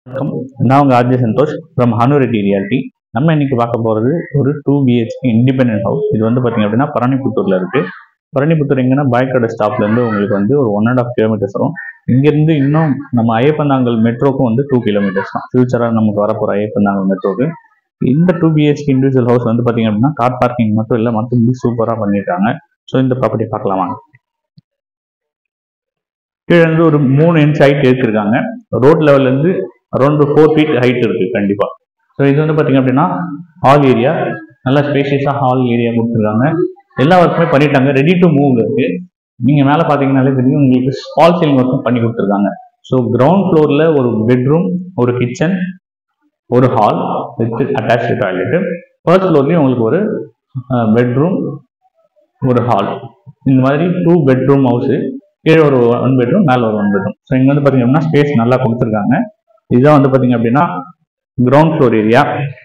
வணக்கம் நான் உங்கள் RJ Santhosh from Hanureddy reality நம்ம இன்னைக்கு பார்க்க போகிறது ஒரு டூ பிஹெச்கே இண்டிபெண்டன்ட் ஹவுஸ் இது வந்து பார்த்தீங்க அப்படின்னா பரணிப்புத்தூரில் இருக்குது பரணிப்புத்தூர் எங்கன்னா பாய்க்கடை ஸ்டாப்லேருந்து உங்களுக்கு வந்து ஒரு ஒன் அண்ட் ஆஃப் கிலோமீட்டர்ஸ் வரும் இங்கேருந்து இன்னும் நம்ம ஐயப்பந்தாங்கல் மெட்ரோக்கும் வந்து டூ கிலோமீட்டர்ஸ் தான் ஃபியூச்சராக நமக்கு வரப்போகிற ஐயப்பந்தாங்கல் மெட்ரோக்கு இந்த டூ பிஹெச்கே இண்டிவிஜுவல் ஹவுஸ் வந்து பார்த்தீங்க அப்படின்னா கார் பார்க்கிங் மட்டும் இல்லை மற்றபடி சூப்பராக பண்ணியிருக்காங்க ஸோ இந்த ப்ராப்பர்ட்டி பார்க்கலாம் வாங்க கீழே இருந்து ஒரு மூணு இன்ச் ஹைட் எடுத்திருக்காங்க ரோட் லெவல்ல இருந்து அரௌண்ட் ஃபோர் ஃபீட் ஹைட் இருக்கு கண்டிப்பா ஸோ இது வந்து பாத்தீங்க அப்படின்னா ஹால் ஏரியா நல்லா ஸ்பேஷியஸாக ஹால் ஏரியா கொடுத்துருக்காங்க எல்லா ஒர்க்குமே பண்ணிட்டாங்க ரெடி டு மூவ் இருக்கு நீங்க மேலே பார்த்தீங்கன்னாலே தெரியும் உங்களுக்கு ஸ்பால் சீலிங் ஒர்க்கும் பண்ணி கொடுத்துருக்காங்க ஸோ கிரவுண்ட் ஃப்ளோர்ல ஒரு பெட்ரூம் ஒரு கிச்சன் ஒரு hall with attach toilet first ஃப்ளோர்லேயும் உங்களுக்கு ஒரு பெட்ரூம் ஒரு ஹால் இந்த மாதிரி டூ பெட்ரூம் ஹவுஸு கீழே ஒரு ஒன் பெட்ரூம் மேலே ஒரு ஒன் பெட்ரூம் ஸோ இங்கே வந்து பார்த்தீங்க அப்படின்னா ஸ்பேஸ் நல்லா கொடுத்துருக்காங்க இதுதான் வந்து பார்த்தீங்க அப்படின்னா கிரவுண்ட் ஃப்ளோர் ஏரியா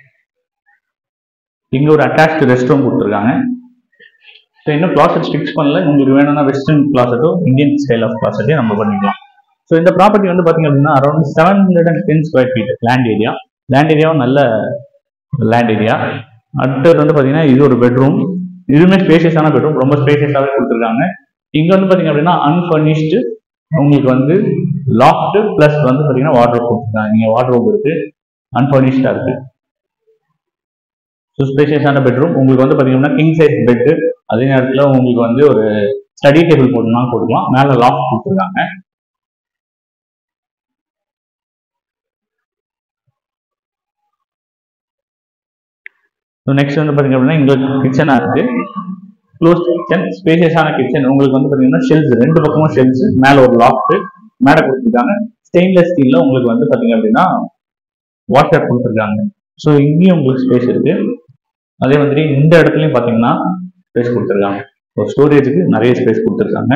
இங்கே ஒரு அட்டாச்டு ரெஸ்ட் ரூம் கொடுத்துருக்காங்க ஸோ இன்னும் கிளாசட் ஃபிக்ஸ் பண்ணல உங்களுக்கு வேணும்னா வெஸ்டர்ன் கிளாசட்டோ இந்தியன் ஸ்டைல் ஆஃப் கிளாசட்டையும் நம்ம பண்ணிக்கலாம் ஸோ இந்த ப்ராப்பர்ட்டி வந்து பார்த்தீங்க அப்படின்னா around seven hundred and ten square feet land area land ஏரியாவும் நல்ல லேண்ட் ஏரியா அடுத்தது வந்து பார்த்தீங்கன்னா இது ஒரு பெட்ரூம் இதுவுமே ஸ்பேஷியஸான பெட்ரூம் ரொம்ப ஸ்பேஷியஸாகவே கொடுத்துருக்காங்க இங்க வந்து பாத்தீங்க அப்படின்னா அன்ஃபர்னிஷ்டு உங்களுக்கு வந்து லாஃப்ட் பிளஸ் வந்து பாத்தீங்கன்னா வாட்ரோப் கொடுத்துருக்காங்க நீங்க வாட்ரோப் இருக்கு அன்ஃபர்னிஷ்டா இருக்கு ஸோ ஸ்பேஷியஸான பெட்ரூம் உங்களுக்கு வந்து பாத்தீங்கன்னா கிங் சைஸ் பெட்டு அதே நேரத்தில் உங்களுக்கு வந்து ஒரு ஸ்டடி டேபிள் போட்டுனா போட்டுக்கலாம் மேல லாஃப்ட் கொடுத்துருக்காங்க நெக்ஸ்ட் வந்து பாத்தீங்க அப்படின்னா இங்க கிச்சனா இருக்கு க்ளோஸ் கிச்சன் ஸ்பேசியஸான கிச்சன் உங்களுக்கு வந்து பார்த்தீங்கன்னா ஷெல்ஸ் ரெண்டு பக்கமும் ஷெல்ஸ் மேலே ஒரு லாஃப்ட் மேலே கொடுத்துருக்காங்க ஸ்டெயின்லெஸ் ஸ்டீலில் உங்களுக்கு வந்து பார்த்தீங்க அப்படின்னா வாட்டர் கொடுத்துருக்காங்க ஸோ இங்கேயும் உங்களுக்கு ஸ்பேஸ் இருக்கு அதே மாதிரி இந்த இடத்துலையும் பார்த்தீங்கன்னா ஸ்பேஸ் கொடுத்துருக்காங்க ஒரு ஸ்டோரேஜுக்கு நிறைய ஸ்பேஸ் கொடுத்துருக்காங்க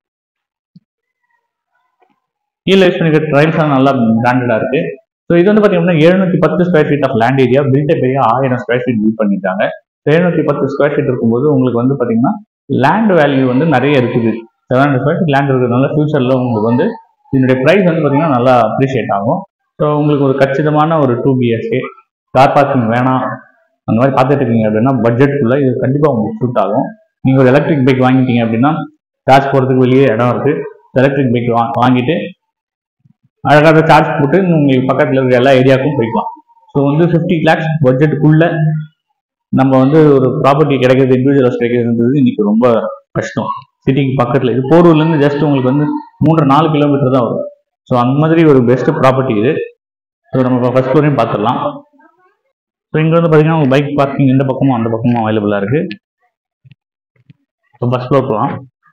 கீழே யூஸ் பண்ணிக்கிற ட்ரைல்ஸ் நல்லா பிராண்டடாக இருக்கு ஸோ இது வந்து பார்த்தீங்கன்னா எழுநூத்தி பத்து square feet of land area built பெரிய ஆயிரம் ஸ்கொயர் ஃபீட் பில்ட் பண்ணிட்டாங்க எழுநூத்தி பத்து ஸ்கொயர் ஃபீட் இருக்கும்போது உங்களுக்கு வந்து பார்த்தீங்கன்னா லேண்ட் வேல்யூ வந்து நிறைய இருக்குது seven hundred square feet land இருக்கிறதுனால ஃபியூச்சரில் உங்களுக்கு வந்து இதனுடைய ப்ரைஸ் வந்து பார்த்தீங்கன்னா நல்லா அப்ரிஷியேட் ஆகும் ஸோ உங்களுக்கு ஒரு கச்சிதமான ஒரு டூ பிஹெச்கே கார் பார்க்கிங் வேணாம் அந்த மாதிரி பார்த்துட்டு இருக்கீங்க அப்படின்னா பட்ஜெட்குள்ளே இது கண்டிப்பாக உங்களுக்கு சூட் ஆகும் நீங்கள் ஒரு எலக்ட்ரிக் பைக் வாங்கிட்டீங்க அப்படின்னா சார்ஜ் போகிறதுக்கு வெளியே இடம் இருக்குது எலக்ட்ரிக் பைக் வா வாங்கிட்டு அழகாக சார்ஜ் போட்டு உங்களுக்கு பக்கத்தில் இருக்கிற எல்லா ஏரியாவுக்கும் போய்க்கலாம் ஸோ வந்து ஃபிஃப்டி லேக்ஸ் பட்ஜெட்டுக்குள்ள நம்ம வந்து ஒரு ப்ராப்பர்ட்டி கிடைக்கிறது இண்டிவிஜுவல் ஹவுஸ் கிடைக்கிறதுன்றது இன்னைக்கு ரொம்ப கஷ்டம் சிட்டிக்கு பக்கத்தில் இது போரூர்லேருந்து ஜஸ்ட் உங்களுக்கு வந்து மூன்று நாலு கிலோமீட்டர் தான் வரும் ஸோ அந்த மாதிரி ஒரு பெஸ்ட் ப்ராப்பர்ட்டி இது ஸோ நம்ம ஃபர்ஸ்ட் ஃப்ளோரையும் பார்த்துடலாம் ஸோ இங்கே வந்து பார்த்தீங்கன்னா உங்கள் பைக் பார்க்கிங் இந்த பக்கமும் அந்த பக்கமும் அவைலபிளாக இருக்கு ஸோ ஃபர்ஸ்ட் ஃப்ளோர் போகலாம்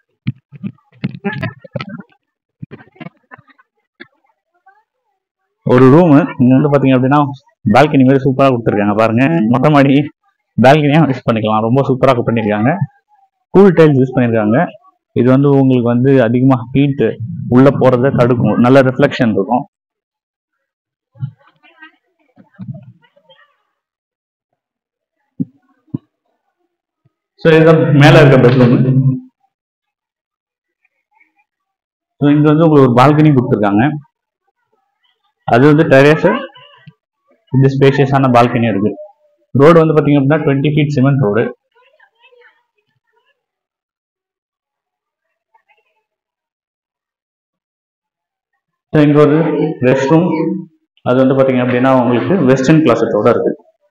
ஒரு ரூம் இங்க வந்து பாத்தீங்க அப்படின்னா பால்கனி மாதிரி சூப்பரா கொடுத்துருக்காங்க பாருங்க மொட்டை மாடி பால்கனியா யூஸ் பண்ணிக்கலாம் ரொம்ப சூப்பரா பண்ணிருக்காங்க கூல் டைல்ஸ் யூஸ் பண்ணிருக்காங்க இது வந்து உங்களுக்கு வந்து அதிகமா ஹீட் உள்ள போறதை தடுக்கும் நல்ல ரிஃப்ளெக்ஷன் இருக்கும் ஸோ இதுதான் மேல இருக்க பெட்ரூம் ஸோ இங்க வந்து உங்களுக்கு ஒரு பால்கனி கொடுத்துருக்காங்க அது வந்து டெரேஸ் இது ஸ்பேஷியஸான பால்கனி இருக்கு ரோடு வந்து பாத்தீங்க அப்படின்னா டுவெண்ட்டி ஃபீட் சிமெண்ட் ரோடு இங்க ஒரு ரெஸ்ட் ரூம் அது வந்து பாத்தீங்க அப்படின்னா உங்களுக்கு வெஸ்டர்ன் கிளாசட்டோட இருக்கு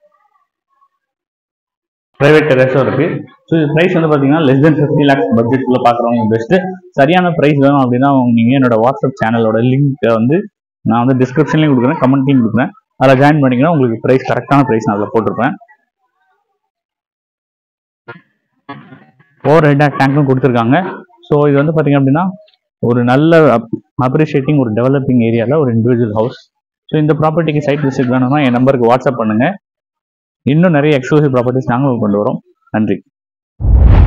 பிரைவேட் டெரஸும் இருக்கு ஸோ இது ப்ரைஸ் வந்து பார்த்தீங்கன்னா லெஸ் தென் ஃபிஃப்டி லேக்ஸ் பட்ஜெட்குள்ள பார்க்குறவங்க பெஸ்ட்டு சரியான ப்ரைஸ் வேணும் அப்படின்னா நீங்கள் என்னோட வாட்ஸ்அப் சேனலோட லிங்க்கை வந்து நான் வந்து டிஸ்கிரிப்ஷன்லையும் கொடுக்குறேன் கமெண்ட்லையும் கொடுக்குறேன் அதில் ஜாயின் பண்ணிங்கன்னா உங்களுக்கு ப்ரைஸ் கரெக்டான ப்ரைஸ் நான் அதில் போட்டிருப்பேன் ஓவர் ஹெட் டேங்க்கும் கொடுத்துருக்காங்க ஸோ இது வந்து பார்த்தீங்க அப்படின்னா ஒரு நல்ல அப்ரிஷியேட்டிங் ஒரு டெவலப்பிங் ஏரியாவில் ஒரு இண்டிவிஜுவல் ஹவுஸ் ஸோ இந்த ப்ராப்பர்ட்டிக்கு சைட் விசிட் வேணும்னா என் நம்பருக்கு வாட்ஸ்அப் பண்ணுங்கள் இன்னும் நிறைய எக்ஸ்க்ளூசிவ் ப்ராப்பர்ட்டிஸ் நாங்களும் கொண்டு வரோம் நன்றி